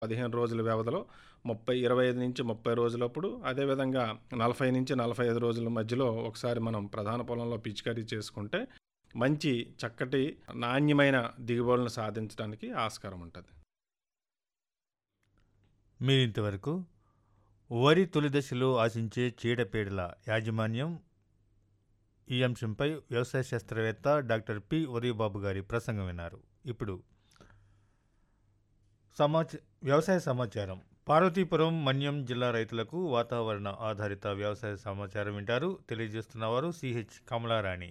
పదిహేను రోజుల వ్యవధిలో ముప్పై ఇరవై ఐదు నుంచి ముప్పై రోజులప్పుడు అదేవిధంగా నలభై నుంచి నలభై ఐదు రోజుల మధ్యలో ఒకసారి మనం ప్రధాన పొలంలో పిచికారీ చేసుకుంటే మంచి చక్కటి నాణ్యమైన దిగుబడులను సాధించడానికి ఆస్కారం ఉంటుంది మీరు ఇంతవరకు వరి తొలి దశలో ఆశించే చీడపీడల యాజమాన్యం ఈ అంశంపై వ్యవసాయ శాస్త్రవేత్త డాక్టర్ పి ఉదయబాబు గారి ప్రసంగం విన్నారు ఇప్పుడు సమాచ వ్యవసాయ సమాచారం పార్వతీపురం మన్యం జిల్లా రైతులకు వాతావరణ ఆధారిత వ్యవసాయ సమాచారం వింటారు తెలియజేస్తున్నవారు సిహెచ్ కమలారాణి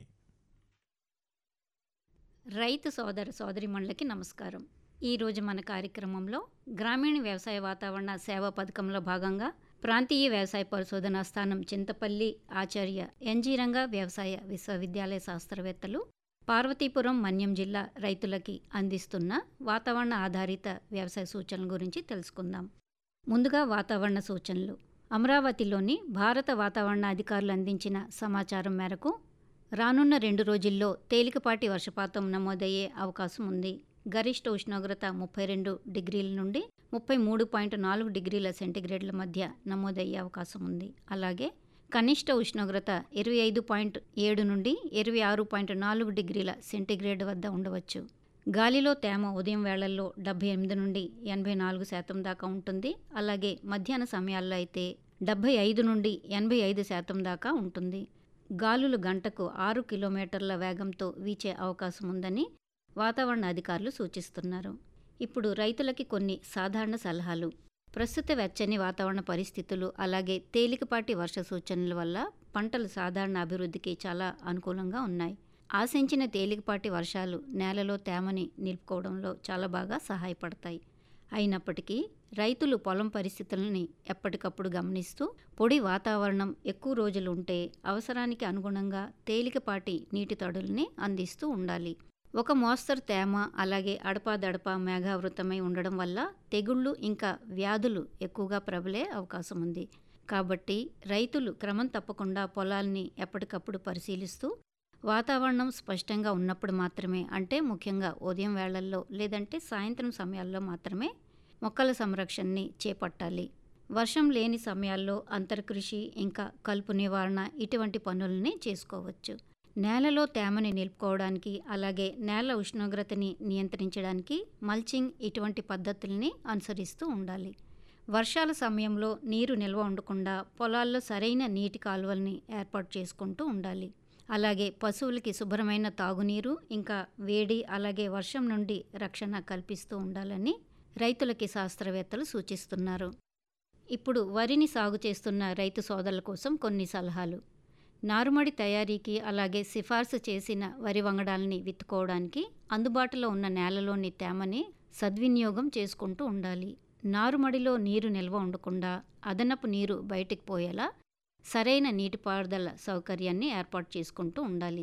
రైతు సోదర సోదరిమణులకి నమస్కారం ఈరోజు మన కార్యక్రమంలో గ్రామీణ వ్యవసాయ వాతావరణ సేవా పథకంలో భాగంగా ప్రాంతీయ వ్యవసాయ పరిశోధనా స్థానం చింతపల్లి ఆచార్య ఎన్జీ రంగా వ్యవసాయ విశ్వవిద్యాలయ శాస్త్రవేత్తలు పార్వతీపురం మన్యం జిల్లా రైతులకి అందిస్తున్న వాతావరణ ఆధారిత వ్యవసాయ సూచనల గురించి తెలుసుకుందాం ముందుగా వాతావరణ సూచనలు అమరావతిలోని భారత వాతావరణ అధికారులు అందించిన సమాచారం మేరకు రానున్న రెండు రోజుల్లో తేలికపాటి వర్షపాతం నమోదయ్యే అవకాశం ఉంది గరిష్ట ఉష్ణోగ్రత ముప్పై రెండు డిగ్రీల నుండి ముప్పై మూడు పాయింట్ నాలుగు డిగ్రీల సెంటీగ్రేడ్ల మధ్య నమోదయ్యే అవకాశం ఉంది అలాగే కనిష్ట ఉష్ణోగ్రత ఇరవై ఐదు పాయింట్ ఏడు నుండి ఇరవై ఆరు పాయింట్ నాలుగు డిగ్రీల సెంటీగ్రేడ్ వద్ద ఉండవచ్చు గాలిలో తేమ ఉదయం వేళల్లో డెబ్బై ఎనిమిది నుండి ఎనభై నాలుగు శాతం దాకా ఉంటుంది అలాగే మధ్యాహ్న సమయాల్లో అయితే డెబ్బై ఐదు నుండి ఎనభై ఐదు శాతం దాకా ఉంటుంది గాలులు గంటకు ఆరు కిలోమీటర్ల వేగంతో వీచే అవకాశం ఉందని వాతావరణ అధికారులు సూచిస్తున్నారు ఇప్పుడు రైతులకి కొన్ని సాధారణ సలహాలు ప్రస్తుత వెచ్చని వాతావరణ పరిస్థితులు అలాగే తేలికపాటి వర్ష సూచనల వల్ల పంటలు సాధారణ అభివృద్ధికి చాలా అనుకూలంగా ఉన్నాయి ఆశించిన తేలికపాటి వర్షాలు నేలలో తేమని నిలుపుకోవడంలో చాలా బాగా సహాయపడతాయి అయినప్పటికీ రైతులు పొలం పరిస్థితులని ఎప్పటికప్పుడు గమనిస్తూ పొడి వాతావరణం ఎక్కువ రోజులు ఉంటే అవసరానికి అనుగుణంగా తేలికపాటి నీటి తడుల్ని అందిస్తూ ఉండాలి ఒక మోస్తరు తేమ అలాగే అడపాదడపా మేఘావృతమై ఉండడం వల్ల తెగుళ్ళు ఇంకా వ్యాధులు ఎక్కువగా ప్రబలే అవకాశం ఉంది కాబట్టి రైతులు క్రమం తప్పకుండా పొలాల్ని ఎప్పటికప్పుడు పరిశీలిస్తూ వాతావరణం స్పష్టంగా ఉన్నప్పుడు మాత్రమే అంటే ముఖ్యంగా ఉదయం వేళల్లో లేదంటే సాయంత్రం సమయాల్లో మాత్రమే మొక్కల సంరక్షణని చేపట్టాలి వర్షం లేని సమయాల్లో అంతర్కృషి ఇంకా కలుపు నివారణ ఇటువంటి పనులని చేసుకోవచ్చు నేలలో తేమని నిలుపుకోవడానికి అలాగే నేల ఉష్ణోగ్రతని నియంత్రించడానికి మల్చింగ్ ఇటువంటి పద్ధతుల్ని అనుసరిస్తూ ఉండాలి వర్షాల సమయంలో నీరు నిల్వ ఉండకుండా పొలాల్లో సరైన నీటి కాలువల్ని ఏర్పాటు చేసుకుంటూ ఉండాలి అలాగే పశువులకి శుభ్రమైన తాగునీరు ఇంకా వేడి అలాగే వర్షం నుండి రక్షణ కల్పిస్తూ ఉండాలని రైతులకి శాస్త్రవేత్తలు సూచిస్తున్నారు ఇప్పుడు వరిని సాగు చేస్తున్న రైతు సోదరుల కోసం కొన్ని సలహాలు నారుమడి తయారీకి అలాగే సిఫార్సు చేసిన వరి వంగడాలని విత్తుకోవడానికి అందుబాటులో ఉన్న నేలలోని తేమని సద్వినియోగం చేసుకుంటూ ఉండాలి నారుమడిలో నీరు నిల్వ ఉండకుండా అదనపు నీరు బయటికి పోయేలా సరైన నీటిపారుదల సౌకర్యాన్ని ఏర్పాటు చేసుకుంటూ ఉండాలి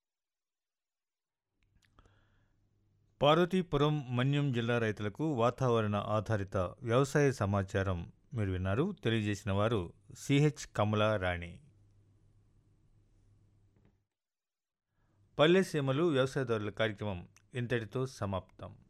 పార్వతీపురం మన్యం జిల్లా రైతులకు వాతావరణ ఆధారిత వ్యవసాయ సమాచారం మీరు విన్నారు తెలియజేసిన వారు సిహెచ్ కమలా రాణి పల్లెసీమలు వ్యవసాయదారుల కార్యక్రమం ఇంతటితో సమాప్తం